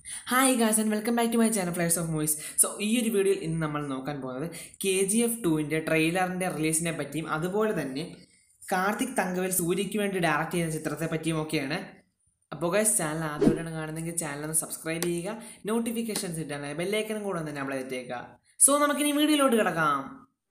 hi guys and welcome back to my channel flies of movies so ഈ ഒരു വീഡിയോയിൽ ഇന്ന് നമ്മൾ നോക്കാൻ പോകുന്നത് കെ ജി എഫ് ടുവിൻ്റെ ട്രെയിലറിൻ്റെ റിലീസിനെ പറ്റിയും അതുപോലെ തന്നെ കാർത്തിക് തങ്കവേൽ സൂര്യയ്ക്ക് വേണ്ടി ഡയറക്റ്റ് ചെയ്യുന്ന ചിത്രത്തെ പറ്റിയും ഒക്കെയാണ് അപ്പോൾ ഗൈസ് ചാനൽ ആദ്യമായിട്ടാണ് കാണുന്നതെങ്കിൽ ചാനൽ ഒന്ന് സബ്സ്ക്രൈബ് ചെയ്യുക നോട്ടിഫിക്കേഷൻസ് ഇട്ടാണ് ബെല്ലൈക്കനും കൂടെ ഒന്ന് നമ്മൾ എത്തിയേക്കുക സോ നമുക്കിനി വീഡിയോയിലോട്ട് കിടക്കാം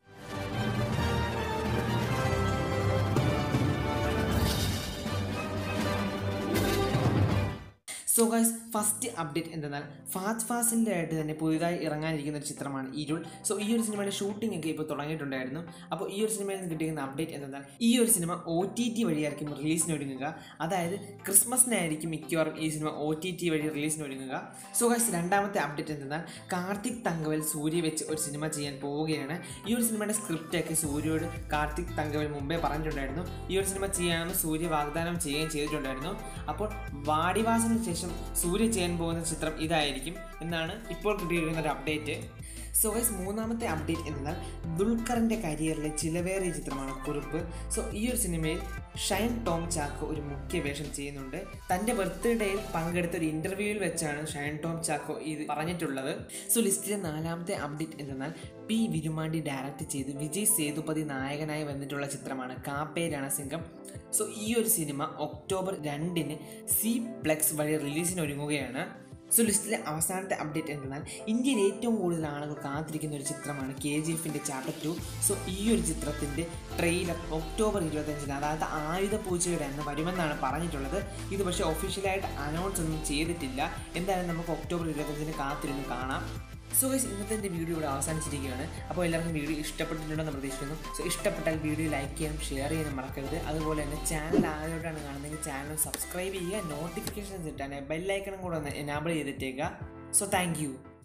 സോ ഗൈസ് ഫസ്റ്റ് അപ്ഡേറ്റ് എന്തെന്നാൽ ഫാസ്റ്റ് ഫാസിൻ്റെ ആയിട്ട് തന്നെ പുതിയതായി ഇറങ്ങാനിരിക്കുന്ന ഒരു ചിത്രമാണ് ഇരുൾ സോ ഈ ഒരു സിനിമയുടെ ഷൂട്ടിംഗ് ഒക്കെ ഇപ്പോൾ തുടങ്ങിയിട്ടുണ്ടായിരുന്നു അപ്പോൾ ഈ ഒരു സിനിമയിൽ നിന്ന് കിട്ടിയിരുന്ന അപ്ഡേറ്റ് എന്തെന്നാൽ ഈ ഒരു സിനിമ ഒ ടി ടി വഴിയായിരിക്കും റിലീസിന് ഒരുങ്ങുക അതായത് ക്രിസ്മസിനായിരിക്കും മിക്കവാറും ഈ സിനിമ ഒ ടി ടി വഴി റിലീസിന് ഒരുങ്ങുക സോ ഗൈസ് രണ്ടാമത്തെ അപ്ഡേറ്റ് എന്തെന്നാൽ കാർത്തിക് തങ്കവൽ സൂര്യ വെച്ച് ഒരു സിനിമ ചെയ്യാൻ പോവുകയാണ് ഈ ഒരു സിനിമയുടെ സ്ക്രിപ്റ്റൊക്കെ സൂര്യയോട് കാർത്തിക് തങ്കവൽ മുമ്പേ പറഞ്ഞിട്ടുണ്ടായിരുന്നു ഈ ഒരു സിനിമ ചെയ്യാമെന്ന് സൂര്യ വാഗ്ദാനം ചെയ്യുകയും ചെയ്തിട്ടുണ്ടായിരുന്നു അപ്പോൾ വാടിവാസിന് ശേഷം സൂര്യ ചെയ്യാൻ പോകുന്ന ചിത്രം ഇതായിരിക്കും എന്നാണ് ഇപ്പോൾ കിട്ടിയിരിക്കുന്ന ഒരു അപ്ഡേറ്റ് സോ ഗൈസ് മൂന്നാമത്തെ അപ്ഡേറ്റ് എന്നാൽ ദുൽഖറിൻ്റെ കരിയറിലെ ചിലവേറിയ ചിത്രമാണ് കുറിപ്പ് സോ ഈ ഒരു സിനിമയിൽ ഷൈൻ ടോം ചാക്കോ ഒരു മുഖ്യ വേഷം ചെയ്യുന്നുണ്ട് തൻ്റെ ബർത്ത്ഡേയിൽ പങ്കെടുത്ത ഒരു ഇൻ്റർവ്യൂവിൽ വെച്ചാണ് ഷൈൻ ടോം ചാക്കോ ഇത് പറഞ്ഞിട്ടുള്ളത് സോ ലിസ്റ്റിലെ നാലാമത്തെ അപ്ഡേറ്റ് എന്തെന്നാൽ പി വിരുമാണ്ടി ഡയറക്റ്റ് ചെയ്ത് വിജയ് സേതുപതി നായകനായി വന്നിട്ടുള്ള ചിത്രമാണ് കാപ്പേ രണസിംഗം സോ ഈ ഒരു സിനിമ ഒക്ടോബർ രണ്ടിന് സി പ്ലെക്സ് വഴി റിലീസിന് ഒരുങ്ങുകയാണ് സോ ലിസ്റ്റിലെ അവസാനത്തെ അപ്ഡേറ്റ് എന്തെന്നാൽ ഇന്ത്യയിൽ ഏറ്റവും കൂടുതൽ ആളുകൾ കാത്തിരിക്കുന്ന ഒരു ചിത്രമാണ് കെ ജി എഫിൻ്റെ ചാപ്റ്റർ ടു സോ ഈ ഒരു ചിത്രത്തിൻ്റെ ട്രെയിലർ ഒക്ടോബർ ഇരുപത്തഞ്ചിന് അതായത് ആയുധ പൂജയുടെ അന്ന് വരുമെന്നാണ് പറഞ്ഞിട്ടുള്ളത് ഇത് പക്ഷേ ഒഫീഷ്യലായിട്ട് അനൗൺസ് ഒന്നും ചെയ്തിട്ടില്ല എന്തായാലും നമുക്ക് ഒക്ടോബർ ഇരുപത്തഞ്ചിന് കാത്തിരുന്ന് കാണാം സോ ഗൈസ് ഇന്നത്തെ എൻ്റെ വീഡിയോ ഇവിടെ അവസാനിച്ചിരിക്കുകയാണ് അപ്പോൾ എല്ലാവർക്കും വീഡിയോ ഇഷ്ടപ്പെട്ടിട്ടുണ്ടെന്ന് പ്രതീക്ഷിക്കുന്നു സോ ഇഷ്ടപ്പെട്ടാൽ വീഡിയോ ലൈക്ക് ചെയ്യാനും ഷെയർ ചെയ്യാനും മറക്കരുത് അതുപോലെ തന്നെ ചാനൽ ആദ്യമായിട്ടാണ് കാണുന്നതെങ്കിൽ ചാനൽ സബ്സ്ക്രൈബ് ചെയ്യുക നോട്ടിഫിക്കേഷൻസ് ഇട്ടാൽ ബെല്ലൈക്കണം കൂടെ ഒന്ന് എനാബിൾ ചെയ്തിട്ടേക്കുക സോ താങ്ക്